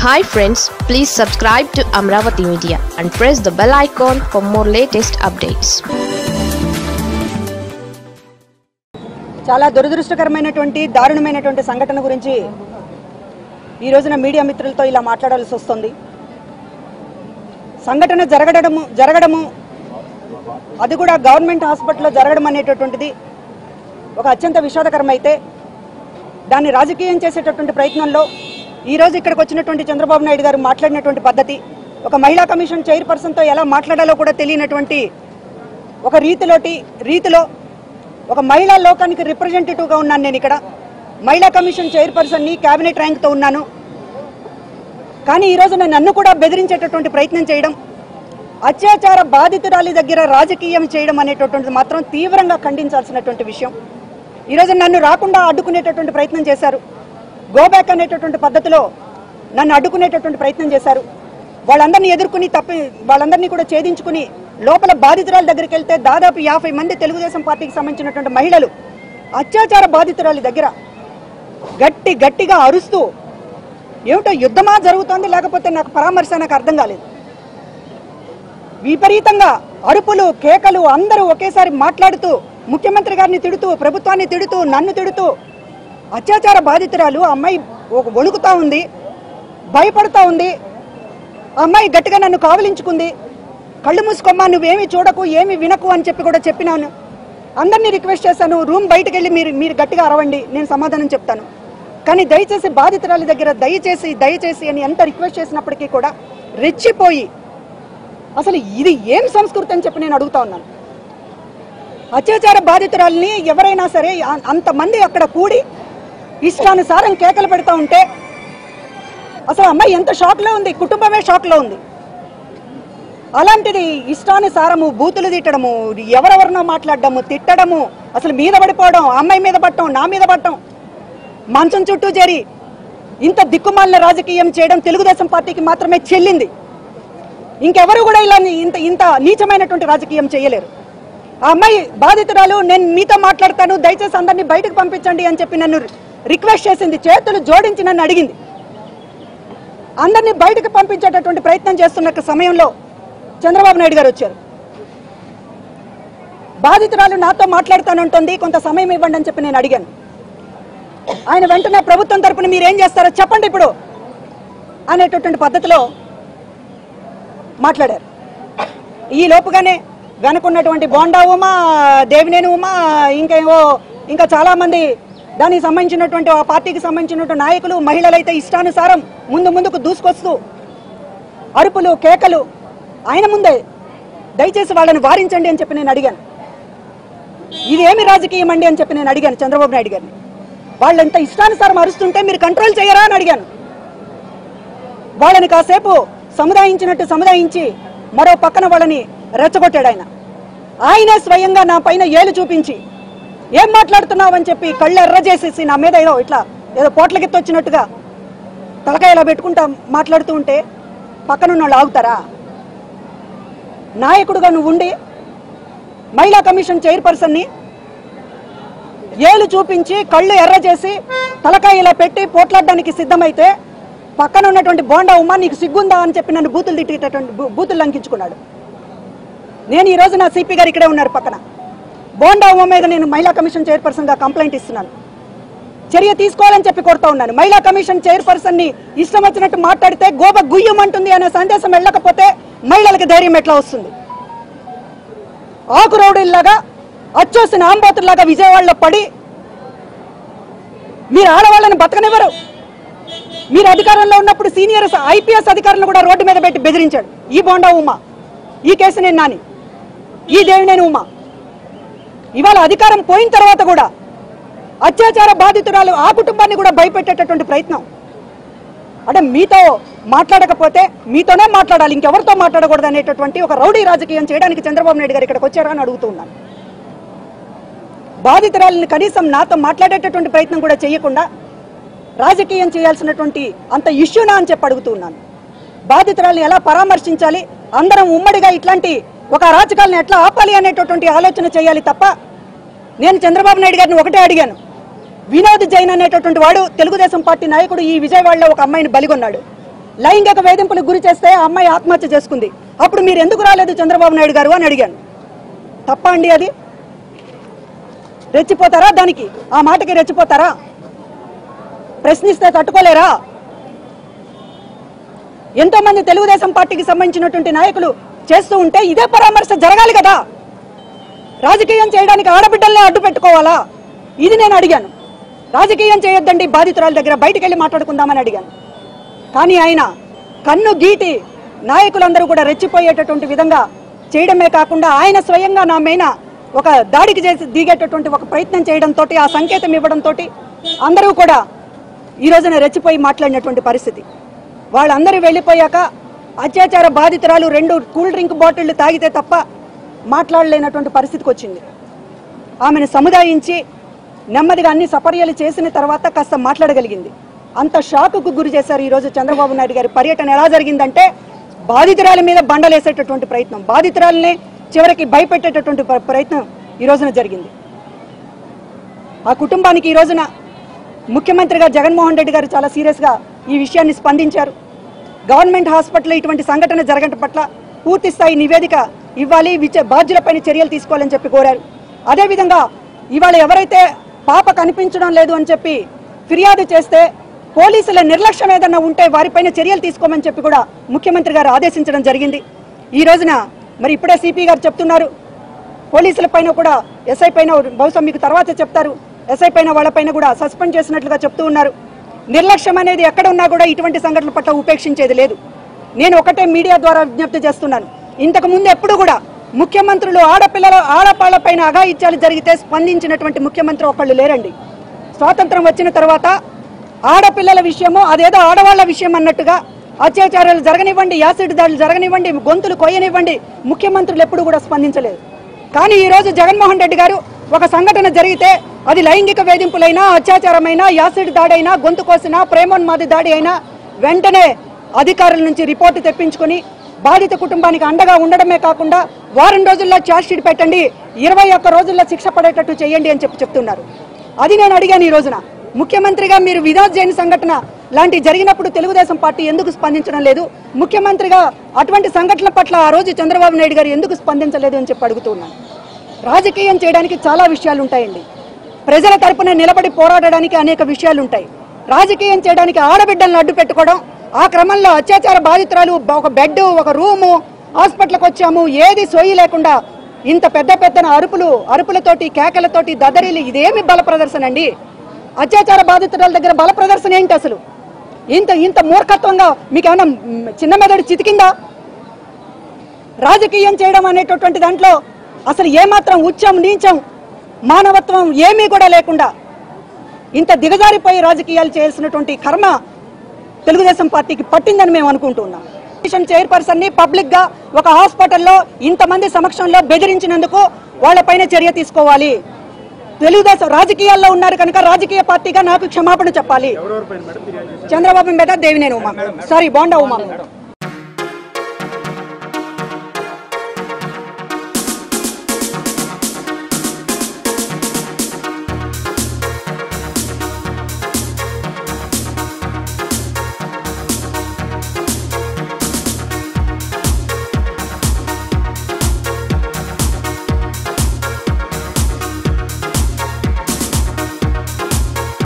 hi friends please subscribe to Amaravati media and press the bell icon for more latest updates చాలా దురదృష్టకరమైనటువంటి దారుణమైనటువంటి సంఘటన గురించి ఈ రోజున మీడియా మిత్రులతో ఇలా మాట్లాడాల్సి వస్తుంది సంఘటన జరగడము జరగడము అది కూడా గవర్నమెంట్ హాస్పిటల్లో జరగడం అనేటటువంటిది ఒక అత్యంత విషాదకరమైతే దాన్ని రాజకీయం చేసేటటువంటి ప్రయత్నంలో ఈ రోజు ఇక్కడికి వచ్చినటువంటి చంద్రబాబు నాయుడు గారు మాట్లాడినటువంటి పద్ధతి ఒక మహిళా కమిషన్ చైర్పర్సన్తో ఎలా మాట్లాడాలో కూడా తెలియనటువంటి ఒక రీతిలోటి రీతిలో ఒక మహిళా లోకానికి రిప్రజెంటేటివ్గా ఉన్నాను నేను ఇక్కడ మహిళా కమిషన్ చైర్పర్సన్ని క్యాబినెట్ ర్యాంక్తో ఉన్నాను కానీ ఈ రోజున నన్ను కూడా బెదిరించేటటువంటి ప్రయత్నం చేయడం అత్యాచార బాధితురాలి దగ్గర రాజకీయం చేయడం అనేటటువంటిది మాత్రం తీవ్రంగా ఖండించాల్సినటువంటి విషయం ఈరోజు నన్ను రాకుండా అడ్డుకునేటటువంటి ప్రయత్నం చేశారు గోబ్యాక్ అనేటటువంటి పద్ధతిలో నన్ను అడ్డుకునేటటువంటి ప్రయత్నం చేశారు వాళ్ళందరినీ ఎదుర్కొని తప్పి వాళ్ళందరినీ కూడా ఛేదించుకుని లోపల బాధితురాల దగ్గరికి వెళ్తే దాదాపు యాభై మంది తెలుగుదేశం పార్టీకి సంబంధించినటువంటి మహిళలు అత్యాచార బాధితురాలి దగ్గర గట్టి గట్టిగా అరుస్తూ ఏమిటో యుద్ధమా జరుగుతోంది లేకపోతే నాకు పరామర్శ నాకు అర్థం కాలేదు విపరీతంగా అరుపులు కేకలు అందరూ ఒకేసారి మాట్లాడుతూ ముఖ్యమంత్రి గారిని తిడుతూ ప్రభుత్వాన్ని తిడుతూ నన్ను తిడుతూ అత్యాచార బాధితురాలు ఆ అమ్మాయి ఒక వణుకుతా ఉంది భయపడుతూ ఉంది ఆ అమ్మాయి గట్టిగా నన్ను కావలించుకుంది కళ్ళు మూసుకోమ్మా నువ్వేమి చూడకు ఏమి వినకు అని చెప్పి కూడా చెప్పినాను అందరినీ రిక్వెస్ట్ చేశాను రూమ్ బయటకు వెళ్ళి మీరు మీరు గట్టిగా అరవండి నేను సమాధానం చెప్తాను కానీ దయచేసి బాధితురాలి దగ్గర దయచేసి దయచేసి అని ఎంత రిక్వెస్ట్ చేసినప్పటికీ కూడా రెచ్చిపోయి అసలు ఇది ఏం సంస్కృతి అని చెప్పి నేను అడుగుతా ఉన్నాను అత్యాచార బాధితురాల్ని ఎవరైనా సరే అ- అంతమంది అక్కడ కూడి ఇష్టానుసారం కేకలు పెడతా ఉంటే అసలు అమ్మాయి ఎంత షాక్లో ఉంది కుటుంబమే షాక్లో ఉంది అలాంటిది ఇష్టానుసారము బూతులు తిట్టడము ఎవరెవరినో మాట్లాడడము తిట్టడము అసలు మీద పడిపోవడం అమ్మాయి మీద పట్టడం నా మీద పట్టడం మంచం చుట్టూ చేరి ఇంత దిక్కుమాలిన రాజకీయం చేయడం తెలుగుదేశం పార్టీకి మాత్రమే చెల్లింది ఇంకెవరు కూడా ఇలా ఇంత ఇంత నీచమైనటువంటి రాజకీయం చేయలేరు ఆ అమ్మాయి బాధితురాలు నేను మీతో మాట్లాడతాను దయచేసి అందరినీ బయటకు పంపించండి అని చెప్పి నన్ను రిక్వెస్ట్ చేసింది చేతులు జోడించి నన్ను అడిగింది అందరినీ బయటకు పంపించేటటువంటి ప్రయత్నం చేస్తున్న సమయంలో చంద్రబాబు నాయుడు గారు వచ్చారు బాధితురాలు నాతో మాట్లాడుతానంటుంది కొంత సమయం ఇవ్వండి అని చెప్పి నేను అడిగాను ఆయన వెంటనే ప్రభుత్వం తరపున మీరు ఏం చేస్తారో చెప్పండి ఇప్పుడు అనేటటువంటి పద్ధతిలో మాట్లాడారు ఈ లోపుగానే వెనకున్నటువంటి బోండా ఉమా దేవినేని ఉమా ఇంకేవో ఇంకా చాలా మంది దానికి సంబంధించినటువంటి ఆ పార్టీకి సంబంధించినటువంటి నాయకులు మహిళలైతే ఇష్టానుసారం ముందు ముందుకు దూసుకొస్తూ అరుపులు కేకలు ఆయన ముందే దయచేసి వాళ్ళని వారించండి అని చెప్పి నేను అడిగాను ఇది ఏమి రాజకీయం అండి అని చెప్పి నేను అడిగాను చంద్రబాబు నాయుడు గారిని వాళ్ళు ఎంత ఇష్టానుసారం అరుస్తుంటే మీరు కంట్రోల్ చేయరా అని అడిగాను వాళ్ళని కాసేపు సముదాయించినట్టు సముదాయించి మరో పక్కన వాళ్ళని రెచ్చగొట్టాడు ఆయన ఆయనే స్వయంగా నా పైన ఏలు చూపించి ఏం మాట్లాడుతున్నావు అని చెప్పి కళ్ళు ఎర్ర చేసేసి నా మీద ఏదో ఇట్లా ఏదో పోట్లకెత్తి వచ్చినట్టుగా తలకాయ ఇలా పెట్టుకుంటా మాట్లాడుతూ ఉంటే పక్కనున్న వాళ్ళు ఆగుతారా నాయకుడుగా నువ్వు ఉండి మహిళా కమిషన్ చైర్పర్సన్ని ఏలు చూపించి కళ్ళు ఎర్ర చేసి తలకాయ ఇలా పెట్టి పోట్లాడడానికి సిద్ధమైతే పక్కన ఉన్నటువంటి బోండా ఉమ్మ నీకు సిగ్గుందా అని చెప్పి నన్ను బూతులు తిట్టేటటువంటి బూ- బూతులు లంకించుకున్నాడు నేను ఈ రోజు నా సిపి గారు ఇక్కడే ఉన్నారు పక్కన బోండా ఉమ్మ మీద నేను మహిళా కమిషన్ చైర్పర్సన్గా కంప్లైంట్ ఇస్తున్నాను చర్య తీసుకోవాలని చెప్పి కోరుతా ఉన్నాను మహిళా కమిషన్ చైర్పర్సన్ ని ఇష్టం వచ్చినట్టు మాట్లాడితే గోబ గుయ్యమంటుంది అనే సందేశం వెళ్ళకపోతే మహిళలకు ధైర్యం ఎట్లా వస్తుంది ఆకురౌడీల్లాగా అచ్చోసిన ఆంబోతుల్లాగా విజయవాడలో పడి మీరు ఆడవాళ్ళని బతకనివ్వరు మీరు అధికారంలో ఉన్నప్పుడు సీనియర్ ఐపీఎస్ అధికారులను కూడా రోడ్డు మీద పెట్టి బెదిరించాడు ఈ బోండా ఉమా ఈ కేసు నేను నాని ఈ దేవినేని ఉమా ఇవాళ అధికారం పోయిన తర్వాత కూడా అత్యాచార బాధితురాలు ఆ కుటుంబాన్ని కూడా భయపెట్టేటటువంటి ప్రయత్నం అంటే మీతో మాట్లాడకపోతే మీతోనే మాట్లాడాలి ఇంకెవరితో మాట్లాడకూడదు అనేటటువంటి ఒక రౌడీ రాజకీయం చేయడానికి చంద్రబాబు నాయుడు గారు ఇక్కడికి వచ్చారా అని అడుగుతూ ఉన్నాను బాధితురాలని కనీసం నాతో మాట్లాడేటటువంటి ప్రయత్నం కూడా చేయకుండా రాజకీయం చేయాల్సినటువంటి అంత ఇష్యూనా అని చెప్పి అడుగుతూ ఉన్నాను బాధితురాలను ఎలా పరామర్శించాలి అందరం ఉమ్మడిగా ఇట్లాంటి ఒక అరాచకాలను ఎట్లా ఆపాలి అనేటటువంటి ఆలోచన చేయాలి తప్ప నేను చంద్రబాబు నాయుడు గారిని ఒకటే అడిగాను వినోద్ జైన్ అనేటటువంటి వాడు తెలుగుదేశం పార్టీ నాయకుడు ఈ విజయవాడలో ఒక అమ్మాయిని బలిగొన్నాడు లైంగిక వేధింపులకు గురి చేస్తే ఆ అమ్మాయి ఆత్మహత్య చేసుకుంది అప్పుడు మీరు ఎందుకు రాలేదు చంద్రబాబు నాయుడు గారు అని అడిగాను తప్ప అండి అది రెచ్చిపోతారా దానికి ఆ మాటకి రెచ్చిపోతారా ప్రశ్నిస్తే తట్టుకోలేరా ఎంతో మంది తెలుగుదేశం పార్టీకి సంబంధించినటువంటి నాయకులు చేస్తూ ఉంటే ఇదే పరామర్శ జరగాలి కదా రాజకీయం చేయడానికి ఆడబిడ్డల్ని అడ్డు పెట్టుకోవాలా ఇది నేను అడిగాను రాజకీయం చేయొద్దండి బాధితురాల దగ్గర బయటికి వెళ్ళి మాట్లాడుకుందామని అడిగాను కానీ ఆయన కన్ను గీటి నాయకులందరూ కూడా రెచ్చిపోయేటటువంటి విధంగా చేయడమే కాకుండా ఆయన స్వయంగా నా మీద ఒక దాడికి చేసి దిగేటటువంటి ఒక ప్రయత్నం చేయడంతో ఆ సంకేతం ఇవ్వడంతో అందరూ కూడా ఈ రోజున రెచ్చిపోయి మాట్లాడినటువంటి పరిస్థితి వాళ్ళందరూ వెళ్ళిపోయాక అత్యాచార బాధితురాలు రెండు కూల్ డ్రింక్ బాటిళ్లు తాగితే తప్ప మాట్లాడలేనటువంటి పరిస్థితికి వచ్చింది ఆమెను సముదాయించి నెమ్మదిగా అన్ని సపర్యలు చేసిన తర్వాత కాస్త మాట్లాడగలిగింది అంత షాకుకు గురి చేశారు ఈరోజు చంద్రబాబు నాయుడు గారి పర్యటన ఎలా జరిగిందంటే బాధితురాల మీద బండలేసేటటువంటి ప్రయత్నం బాధితురాలనే చివరికి భయపెట్టేటటువంటి ప్ర- ప్రయత్నం ఈ రోజున జరిగింది ఆ కుటుంబానికి ఈ రోజున ముఖ్యమంత్రిగా జగన్మోహన్ రెడ్డి గారు చాలా సీరియస్గా ఈ విషయాన్ని స్పందించారు గవర్నమెంట్ హాస్పిటల్లో ఇటువంటి సంఘటన జరగడం పట్ల పూర్తి స్థాయి నివేదిక ఇవ్వాలి విచ- బాధ్యులపైన చర్యలు తీసుకోవాలని చెప్పి కోరారు అదేవిధంగా ఇవాళ ఎవరైతే పాప కనిపించడం లేదు అని చెప్పి ఫిర్యాదు చేస్తే పోలీసుల నిర్లక్ష్యం ఏదన్నా ఉంటే వారిపైన చర్యలు తీసుకోమని చెప్పి కూడా ముఖ్యమంత్రి గారు ఆదేశించడం జరిగింది ఈ రోజున మరి ఇప్పుడే సిపి గారు చెప్తున్నారు పోలీసుల పైన కూడా ఎస్ఐ పైన బహుశా మీకు తర్వాత చెప్తారు ఎస్ఐ పైన వాళ్ళపైన కూడా సస్పెండ్ చేసినట్లుగా చెప్తూ ఉన్నారు నిర్లక్ష్యం అనేది ఎక్కడ ఉన్నా కూడా ఇటువంటి సంఘటనల పట్ల ఉపేక్షించేది లేదు నేను ఒకటే మీడియా ద్వారా విజ్ఞప్తి చేస్తున్నాను ఇంతకు ముందు ఎప్పుడు కూడా ముఖ్యమంత్రులు ఆడపిల్లల ఆడపాళ్ల పైన అఘాయిత్యాలు జరిగితే స్పందించినటువంటి ముఖ్యమంత్రి ఒకళ్ళు లేరండి స్వాతంత్రం వచ్చిన తర్వాత ఆడపిల్లల విషయము అదేదో ఆడవాళ్ల విషయం అన్నట్టుగా అత్యాచారాలు జరగనివ్వండి యాసిడ్ దాడులు జరగనివ్వండి గొంతులు కొయ్యనివ్వండి ముఖ్యమంత్రులు ఎప్పుడు కూడా స్పందించలేదు కానీ ఈ రోజు జగన్మోహన్ రెడ్డి గారు ఒక సంఘటన జరిగితే అది లైంగిక వేధింపులైనా అత్యాచారమైనా యాసిడ్ దాడైనా గొంతు కోసినా ప్రేమోన్మాది దాడి అయినా వెంటనే అధికారుల నుంచి రిపోర్టు తెప్పించుకొని బాధిత కుటుంబానికి అండగా ఉండడమే కాకుండా వారం రోజుల్లో ఛార్జ్షీట్ పెట్టండి ఇరవై ఒక్క రోజుల్లో శిక్ష పడేటట్టు చేయండి అని చెప్పి చెప్తున్నారు అది నేను అడిగాను ఈ రోజున ముఖ్యమంత్రిగా మీరు వినోద్ జైన్ సంఘటన లాంటి జరిగినప్పుడు తెలుగుదేశం పార్టీ ఎందుకు స్పందించడం లేదు ముఖ్యమంత్రిగా అటువంటి సంఘటనల పట్ల ఆ రోజు చంద్రబాబు నాయుడు గారు ఎందుకు స్పందించలేదు అని చెప్పి అడుగుతున్నాను రాజకీయం చేయడానికి చాలా విషయాలు ఉంటాయండి ప్రజల తరపున నిలబడి పోరాడడానికి అనేక విషయాలు ఉంటాయి రాజకీయం చేయడానికి ఆడబిడ్డలను అడ్డు పెట్టుకోవడం ఆ క్రమంలో అత్యాచార బాధితురాలు ఒక బెడ్ ఒక రూము హాస్పిటల్కి వచ్చాము ఏది సోయి లేకుండా ఇంత పెద్ద పెద్దన అరుపులు అరుపులతోటి కేకలతోటి దదరీలు ఇదేమి బల ప్రదర్శన అండి అత్యాచార బాధితురాల దగ్గర బల ప్రదర్శన ఏంటి అసలు ఇంత ఇంత మూర్ఖత్వంగా మీకేమైనా మ్, చిన్న మెదడు చితికిందా రాజకీయం చేయడం అనేటటువంటి దాంట్లో అసలు ఏమాత్రం ఉచ్చం నీచం మానవత్వం ఏమీ కూడా లేకుండా ఇంత దిగజారిపోయి రాజకీయాలు చేయాల్సినటువంటి కర్మ తెలుగుదేశం పార్టీకి పట్టిందని మేము అనుకుంటున్నాం కమిషన్ చైర్పర్సన్ ని పబ్లిక్ గా ఒక హాస్పిటల్లో ఇంతమంది సమక్షంలో బెదిరించినందుకు వాళ్ళపైన చర్య తీసుకోవాలి తెలుగుదేశం రాజకీయాల్లో ఉన్నారు కనుక రాజకీయ పార్టీగా నాకు క్షమాపణ చెప్పాలి చంద్రబాబు మీద దేవినేని ఉమా సారీ బోండా ఉమా